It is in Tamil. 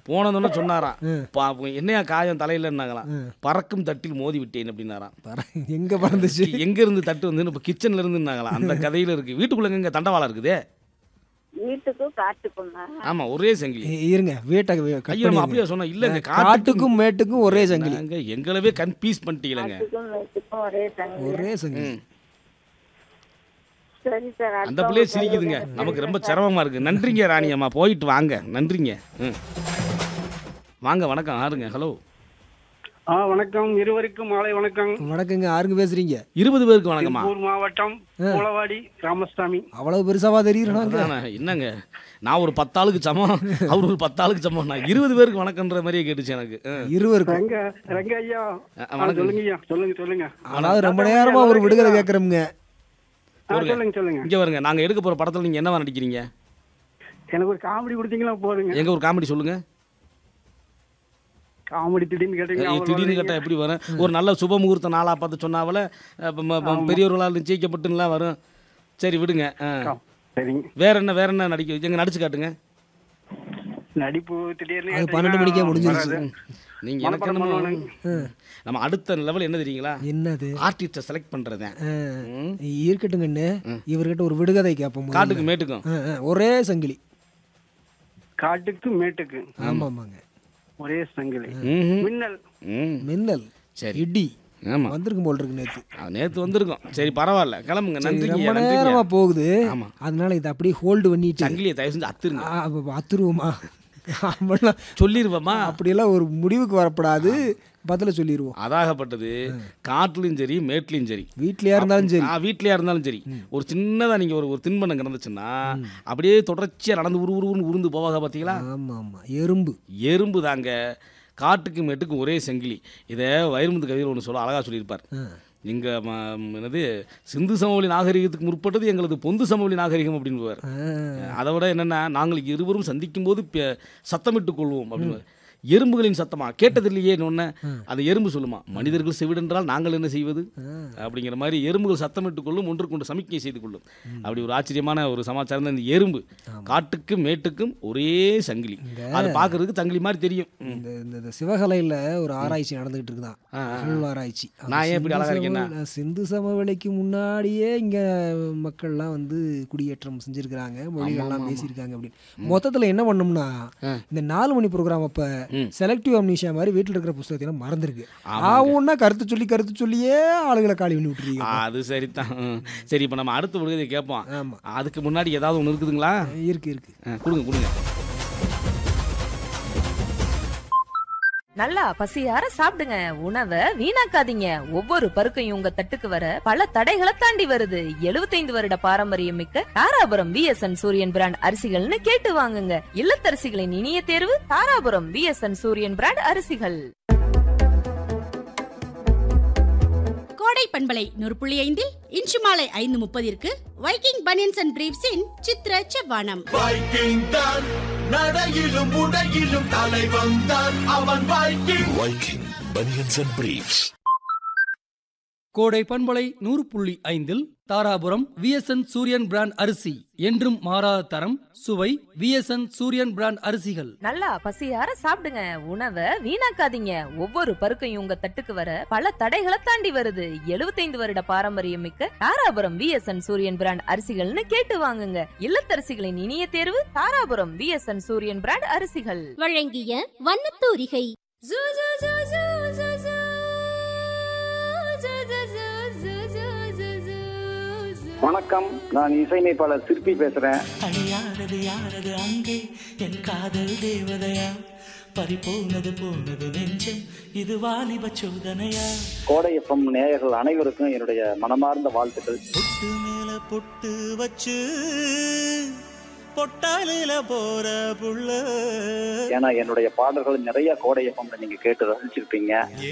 போனதுன்னு சொன்னாராம் பா- என்னையா காயம் தலையிலன்னாங்களாம் பறக்கும் தட்டில் மோதி விட்டேன் அப்படின்னாராம் பர- எங்க பறந்துச்சு எங்க இருந்து தட்டு வந்து இப்போ கிச்சன்ல இருந்துனாங்களாம் அந்த கதையில இருக்கு வீட்டுக்குள்ள எங்க தண்டவாளம் இருக்குதே வீட்டுக்கும் காட்டுக்குமா ஆமா ஒரே சங்கிலி இ- இருங்க வீட்டை வே- cut ஐயோ நம்ம பண்ணிருங்க. அப்படியே சொன்னோம் இல்லங்க காட்டுக்கும் காட்டுக்கும் மேட்டுக்கும் ஒரே சங்கிலி நாங்க எங்களவே கன்ஃபியூஸ் பண்ணிட்டீங்களங்க காட்டுக்கும் வீட்டுக்கும் ஒரே தண்ணி ஒரே சங்கிலி சரி சார் அந்த பிள்ளையே சிரிக்குதுங்க நமக்கு ரொம்ப சிரமமா இருக்கு நன்றிங்க ராணி அம்மா போயிட்டு வாங்க நன்றிங்க ம் வாங்க வணக்கம் ஆறுங்க ஹலோ ஆ வணக்கம் இருவருக்கும் மாலை வணக்கம் வணக்கங்க யாருங்க பேசுறீங்க இருபது பேருக்கு வணக்கம்மா திருப்பூர் மாவட்டம் மூலவாடி ராமசாமி அவ்வளவு பெருசாவா தெரியுறாங்க அதானே, என்னங்க நான் ஒரு பத்தாளுக்கு சமம் அவர் ஒரு பத்தாளுக்கு சமம் நான் இருபது பேருக்கு வணக்கன்ற மாதிரியே கேட்டுச்சு எனக்கு ஆ. இருவருக்கும் ரங்க ரங்க ஐயா ஆ, ஆ, வணக்கம். சொல்லுங்க ஐயா சொல்லுங்க சொல்லுங்க அதாவது ரொம்ப நேரமா ஒரு விடுதலை கேட்கறோம்ங்க ஆ, சொல்லுங்க சொல்லுங்க இங்க வருங்க நாங்க எடுக்க போற படத்துல நீங்க என்னவா நடிக்கிறீங்க எனக்கு ஒரு காமெடி கொடுத்தீங்களா போதுங்க எங்க ஒரு காமெடி சொல்லுங்க காமெடி திடீர்னு கேட்டீங்க ஏய், திடீர்னு கேட்டா எப்படி வரும் ஒரு நல்ல சுப முகூர்த்த நாளா பார்த்து சொன்னாவல அப்ப ம- ம- பெரியவர்களால் நிச்சயிக்கப்பட்டுலாம் வரும் சரி விடுங்க ஆ. சரிங்க வேற என்ன வேற என்ன நடிக்க எங்க நடிச்சு காட்டுங்க நடிப்பு திடீர்னு அது பன்னெண்டு மணிக்கே முடிஞ்சிருச்சு வராது. நீங்க எனக்கு மனப்பாடம் என்னமோ பண்ணுவானுங்க. நம்ம அடுத்த லெவல் என்ன தெரியுங்களா என்னது ஆர்டிஸ்ட செலக்ட் பண்றதேன் ஆ, இருக்கட்டுங்கண்ணு இவர்கிட்ட ஒரு விடுகதை கேட்போம் முதல்ல. காட்டுக்கு மேட்டுக்கும் ஆ, ஆ, ஒரே சங்கிலி காட்டுக்கு மேட்டுக்கு ஆமா ஆமாங்க ஒரே சங்கிலி ம்ஹும். மின்னல் ம் மின்னல் சரி இடி ஆமா வந்திருக்கும் போல் இருக்கு நேத்து ஆ, நேத்து வந்திருக்கோம் சரி பரவாயில்ல கிளம்புங்க சரி, நன்றிங்க ரொம்ப நேரமா நன்றிங்க போகுது ஆமா. அதனால இதை அப்படியே ஹோல்டு பண்ணிட்டு சங்கிலியை தயவு செஞ்சு அத்துருங்க ஆ, அப்ப அத்துருவோமா அப்படிலாம் சொல்லிருவோமா அப்படியெல்லாம் ஒரு முடிவுக்கு வரப்படாது பதில சொல்லிடுவோம் அதாகப்பட்டது காட்டுலயும் சரி மேட்லயும் சரி வீட்லயா இருந்தாலும் சரி ஆ வீட்லயா இருந்தாலும் சரி ஒரு சின்னதா நீங்க ஒரு ஒரு தின்பண்டம் கிடந்துச்சுன்னா அப்படியே தொடர்ச்சியா நடந்து உரு உருன்னு உருந்து போவாங்க பாத்தீங்களா ஆமா ஆமா எறும்பு எறும்பு தாங்க காட்டுக்கு மேட்டுக்கு ஒரே செங்கிலி இதை வைரமுத்து கவிதையில் ஒன்று சொல்ல அழகா சொல்லியிருப்பார் ஆ. எங்க ம- ம், என்னது சிந்து சமவெளி நாகரிகத்துக்கு முற்பட்டது எங்களது பொந்து சமவெளி நாகரிகம் அப்படின்னு ஆ, அதை விட என்னன்னா நாங்கள் இருவரும் சந்திக்கும் போது பே- சத்தமிட்டுக் கொள்வோம் அப்படின்னு எறும்புகளின் சத்தமா கேட்டதில்லையே ஒன்று அந்த எறும்பு சொல்லுமா மனிதர்கள் செவிடென்றால் நாங்கள் என்ன செய்வது அப்படிங்கிற மாதிரி எறும்புகள் சத்தமிட்டுக் கொள்ளும் ஒன்று கொண்டு சமிக்கை செய்து கொள்ளும் அப்படி ஒரு ஆச்சரியமான ஒரு சமாச்சாரம் தான் இந்த எறும்பு காட்டுக்கும் மேட்டுக்கும் ஒரே சங்கிலி அது பார்க்கறதுக்கு சங்கிலி மாதிரி தெரியும் ம். இந்த இந்த- இந்த சிவகலையில ஒரு ஆராய்ச்சி நடந்துகிட்டு இருக்குதான் அகழ்வு ஆராய்ச்சி அது நான் ஏன் இப்படி சிந்து அழகா இருக்கேன்னா? சமவெளி- சிந்து சமவெளிக்கு முன்னாடியே இங்க மக்கள்லாம் வந்து குடியேற்றம் செஞ்சிருக்கிறாங்க மொழிகள்லாம் பேசியிருக்காங்க அப்படின்னு மொத்தத்துல என்ன பண்ணோம்னா இந்த நாலு மணி ப்ரோக்ராம் அப்ப செலக்டிவ் அம்னிஷா மாதிரி வீட்டுல இருக்கிற புஸ்தகத்தை எல்லாம் மறந்துருக்கு ஆவுன்னா கருத்து சொல்லி கருத்து சொல்லியே ஆளுகளை காலி பண்ணி விட்டுருக்கீங்க அது சரிதான் ம். சரி இப்போ நம்ம அடுத்த விடுதலை கேட்போம் ஆமா அதுக்கு முன்னாடி ஏதாவது ஒன்று இருக்குதுங்களா இருக்கு இருக்கு ஆ, கொடுங்க கொடுங்க நல்லா பசியார சாப்பிடுங்க உணவை வீணாக்காதீங்க ஒவ்வொரு பருக்கையும் உங்க தட்டுக்கு வர பல தடைகளை தாண்டி வருது 75 வருட பாரம்பரியம் மிக்க தாராபுரம் விஎஸ்என் சூரியன் பிராண்ட் அரிசிகள்னு கேட்டு வாங்குங்க இல்லத்தரசிகளின் இனிய தேர்வு தாராபுரம் விஎஸ்என் சூரியன் பிராண்ட் அரிசிகள் கோடை பண்பலை நூறு புள்ளி ஐந்தில் இன்று மாலை ஐந்து முப்பதிற்கு வைக்கிங் பனியன்ஸ் அண்ட் பிரீவ்ஸின் சித்ர செவ்வானம் வைக்கிங் தான் நடையிலும் உடையிலும் தலைவன் தான் அவன் Viking Viking banians and briefs கோடை பண்பலை நூறு புள்ளி ஐந்தில் தாராபுரம் விஎஸ்என் சூரியன் பிராண்ட் அரிசி என்றும் மாறாத தரம் சுவை விஎஸ்என் சூரியன் பிராண்ட் அரிசிகள் நல்லா பசியார சாப்பிடுங்க உணவை வீணாக்காதீங்க ஒவ்வொரு பருக்கையும் உங்க தட்டுக்கு வர பல தடைகளை தாண்டி வருது 75 வருட பாரம்பரியம் மிக்க தாராபுரம் விஎஸ்என் சூரியன் பிராண்ட் அரிசிகள்னு கேட்டு வாங்குங்க இல்லத்தரசிகளின் இனிய தேர்வு தாராபுரம் விஎஸ்என் சூரியன் பிராண்ட் அரிசிகள் வழங்கிய வண்ணத்தூரிகை வணக்கம் நான் இசையமைப்பாளர் சிற்பி பேசுறேன் அழியானது யாரது அங்கே என் காதல் தேவதையா பறிபோனது போனது நெஞ்சம் இது வாலிப சோதனையா கோடை எஃப்எம் நேயர்கள் அனைவருக்கும் என்னுடைய மனமார்ந்த வாழ்த்துக்கள் பொட்டு மேல பொட்டு வச்சு பொட்டாலில போற புள்ள ஏன்னா என்னுடைய பாடல்கள் நிறைய கோடை எஃப்எம்ல நீங்க கேட்டு ரசிச்சிருப்பீங்க